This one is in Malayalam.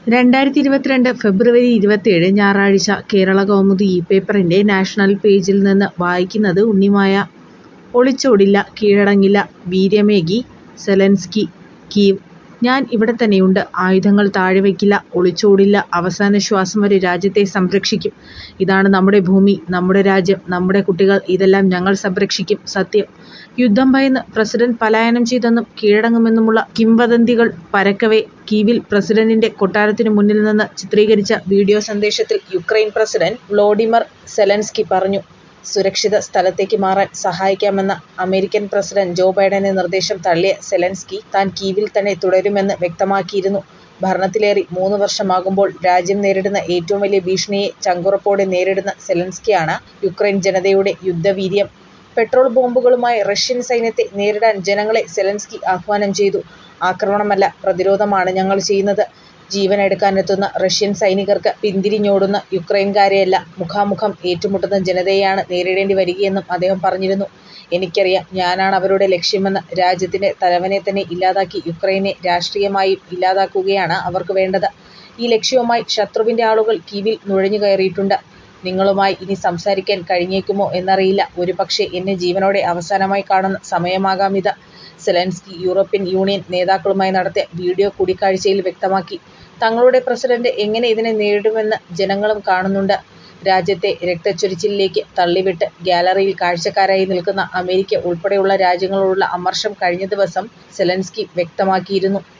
രണ്ടായിരത്തി ഇരുപത്തിരണ്ട് ഫെബ്രുവരി ഇരുപത്തിയേഴ് ഞായറാഴ്ച കേരളകൗമുദി ഈ പേപ്പറിൻ്റെ നാഷണൽ പേജിൽ നിന്ന് വായിക്കുന്നത് ഉണ്ണിമായ. ഒളിച്ചോടില്ല, കീഴടങ്ങില്ല, വീര്യമേകി സെലൻസ്കി കീവ് ഞാൻ ഇവിടെത്തന്നെയുണ്ട്, ആയുധങ്ങൾ താഴെവയ്ക്കില്ല, ഒളിച്ചോടില്ല, അവസാന ശ്വാസം വരെ രാജ്യത്തെ സംരക്ഷിക്കും. ഇതാണ് നമ്മുടെ ഭൂമി, നമ്മുടെ രാജ്യം, നമ്മുടെ കുട്ടികൾ, ഇതെല്ലാം ഞങ്ങൾ സംരക്ഷിക്കും. സത്യം. യുദ്ധം ഭയന്ന് പ്രസിഡന്റ് പലായനം ചെയ്തെന്നും കീഴടങ്ങുമെന്നുമുള്ള കിംവദന്തികൾ പരക്കവെ കീവിൽ പ്രസിഡന്റിന്റെ കൊട്ടാരത്തിനു മുന്നിൽ നിന്ന് ചിത്രീകരിച്ച വീഡിയോ സന്ദേശത്തിൽ യുക്രൈൻ പ്രസിഡന്റ് വ്ളോഡിമർ സെലൻസ്കി പറഞ്ഞു. സുരക്ഷിത സ്ഥലത്തേക്ക് മാറാൻ സഹായിക്കാമെന്ന അമേരിക്കൻ പ്രസിഡന്റ് ജോ ബൈഡന്റെ നിർദ്ദേശം തള്ളിയ സെലൻസ്കി താൻ കീവിൽ തന്നെ തുടരുമെന്ന് വ്യക്തമാക്കിയിരുന്നു. ഭരണത്തിലേറി മൂന്ന് വർഷമാകുമ്പോൾ രാജ്യം നേരിടുന്ന ഏറ്റവും വലിയ ഭീഷണിയെ ചങ്കുറപ്പോടെ നേരിടുന്ന സെലൻസ്കിയാണ് യുക്രൈൻ ജനതയുടെ യുദ്ധവീര്യം. പെട്രോൾ ബോംബുകളുമായി റഷ്യൻ സൈന്യത്തെ നേരിടാൻ ജനങ്ങളെ സെലൻസ്കി ആഹ്വാനം ചെയ്തു. ആക്രമണമല്ല, പ്രതിരോധമാണ് ഞങ്ങൾ ചെയ്യുന്നത്. ജീവനെടുക്കാനെത്തുന്ന റഷ്യൻ സൈനികർക്ക് പിന്തിരിഞ്ഞോടുന്ന യുക്രൈൻകാരെയല്ല, മുഖാമുഖം ഏറ്റുമുട്ടുന്ന ജനതയെയാണ് നേരിടേണ്ടി വരികയെന്നും അദ്ദേഹം പറഞ്ഞിരുന്നു. എനിക്കറിയാം, ഞാനാണ് അവരുടെ ലക്ഷ്യമെന്ന്. രാജ്യത്തിന്റെ തലവനെത്തന്നെ ഇല്ലാതാക്കി യുക്രൈനെ രാഷ്ട്രീയമായും ഇല്ലാതാക്കുകയാണ് അവർക്ക് വേണ്ടത്. ഈ ലക്ഷ്യവുമായി ശത്രുവിന്റെ ആളുകൾ കീവിൽ നുഴഞ്ഞുകയറിയിട്ടുണ്ട്. നിങ്ങളുമായി ഇനി സംസാരിക്കാൻ കഴിഞ്ഞേക്കുമോ എന്നറിയില്ല. ഒരുപക്ഷേ എന്നെ ജീവനോടെ അവസാനമായി കാണുന്ന സമയമാകാമിത്. സെലൻസ്കി യൂറോപ്യൻ യൂണിയൻ നേതാക്കളുമായി നടത്തിയ വീഡിയോ കൂടിക്കാഴ്ചയിൽ വ്യക്തമാക്കി. തങ്ങളുടെ പ്രസിഡന്റ് എങ്ങനെ ഇതിനെ നേരിടുമെന്ന് ജനങ്ങളും കാണുന്നുണ്ട്. രാജ്യത്തെ രക്തച്ചൊരിച്ചിലിലേക്ക് തള്ളിവിട്ട് ഗ്യാലറിയിൽ കാഴ്ചക്കാരായി നിൽക്കുന്ന അമേരിക്ക ഉൾപ്പെടെയുള്ള രാജ്യങ്ങളോടുള്ള അമർഷം കഴിഞ്ഞ ദിവസം സെലൻസ്കി വ്യക്തമാക്കിയിരുന്നു.